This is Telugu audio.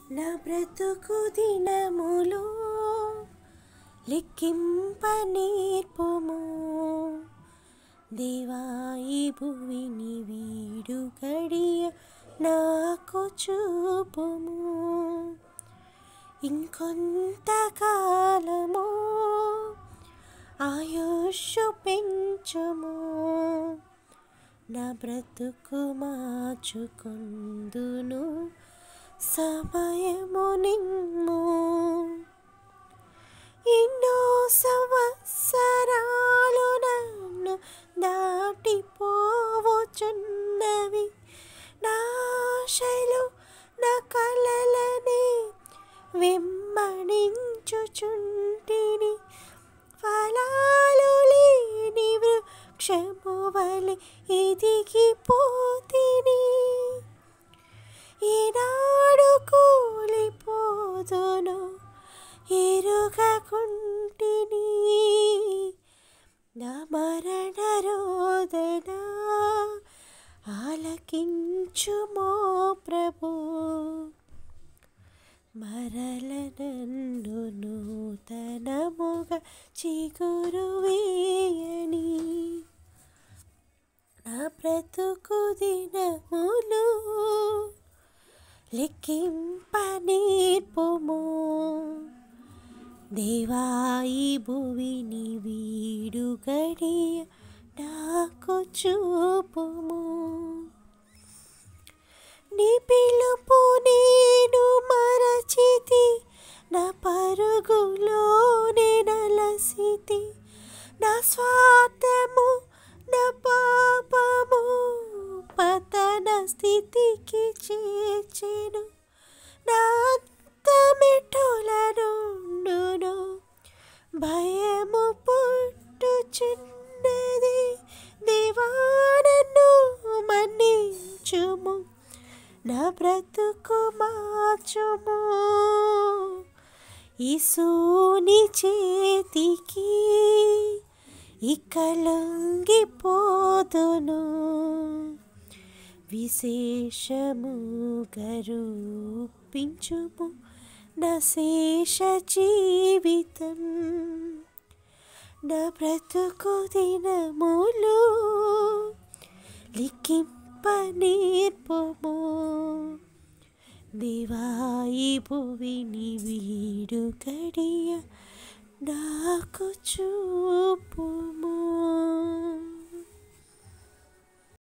నా బ్రతుకు దినములు లెక్కింప నేర్పుము దేవా ఈ భువిని వీడు గడియ నాకు చూపుము ఇంకొంతకాలము ఆయుష్ పెంచుము నా బ్రతుకు మార్చుకొందును సమయము నిమ్ము ఎన్నో సంవత్సరాలు నన్ను దాటిపోవచున్నవి నా ఆశలు నా కలలని వెంబడించుచుంటిని ఫలాలు లేని వృక్షము వలె ఎదిగిపోతిని ఈనాడు కూలిపోదును ఎరుగకుంటిని నా మరణ రోదన ఆలకించుమో ప్రభు మరల నన్ను నూతనముగా చిగురు వేయని నా బ్రతుకు దినములు లెక్కింప నేర్పుము దేవా ఈ భువిని వీడు గడియ నాకు చూపుము నీ పిలుపు నేను మరచితి నా పరుగులోనే నలసితి నా స్వార్థము నా పాపము పతన స్థితికి చేర్చెను నా అంతమెటుల నుండును భయము పుట్టుచున్నది దేవానను మన్నించుము నా బ్రతుకు మార్చుము ఇసూని చేతికి ఇక లొంగిపోదును విశేషము గరూపించుము నా శేష జీవితం నా బ్రతుకు దినములు లిఖింప నేర్పము దివాయి భువిని వీడు గడియ నాకు చూపుము